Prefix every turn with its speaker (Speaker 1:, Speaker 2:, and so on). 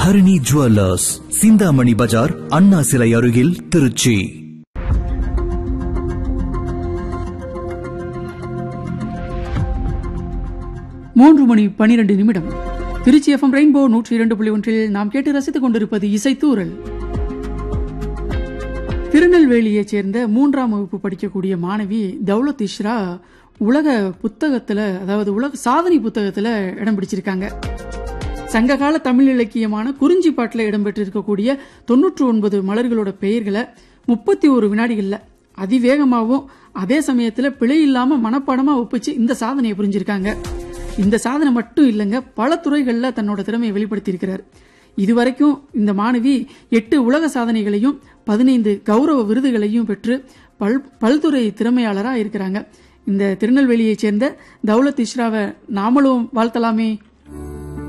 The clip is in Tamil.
Speaker 1: ஹரிணி ஜுவல்லர்ஸ் சிந்தாமணி பஜார் அண்ணா சிலை அருகில் திருச்சி
Speaker 2: மூன்று மணி பனிரெண்டு நிமிடம் திருச்சி எஃப்எம் ரெயின்போ நூற்றி இரண்டு புள்ளி ஒன்றில் நாம் கேட்டு ரசித்துக் கொண்டிருப்பது இசைத்தூரல் திருநெல்வேலியைச் சேர்ந்த மூன்றாம் வகுப்பு படிக்கக்கூடிய மாணவி தௌலத் இஷ்ரா உலக புத்தகத்துல அதாவது உலக சாதனை புத்தகத்துல இடம் பிடிச்சிருக்காங்க சங்ககால தமிழ் இலக்கியமான குறிஞ்சி பாட்டில் இடம்பெற்றிருக்கக்கூடிய தொன்னூற்று ஒன்பது மலர்களோட பெயர்களை முப்பத்தி ஒரு வினாடிகள்ல அதிவேகமாகவும் அதே சமயத்துல பிழை இல்லாம மனப்பாடமா ஒப்பிச்சு இந்த சாதனையை புரிஞ்சிருக்காங்க இந்த சாதனை மட்டும் இல்லைங்க பல துறைகள்ல தன்னோட திறமையை வெளிப்படுத்தியிருக்கிறார் இதுவரைக்கும் இந்த மாணவி எட்டு உலக சாதனைகளையும் பதினைந்து கௌரவ விருதுகளையும் பெற்று பல் பல்துறை திறமையாளராக இருக்கிறாங்க இந்த திருநெல்வேலியைச் சேர்ந்த தௌலத் இஷ்ராவை நாமளும் வாழ்த்தலாமே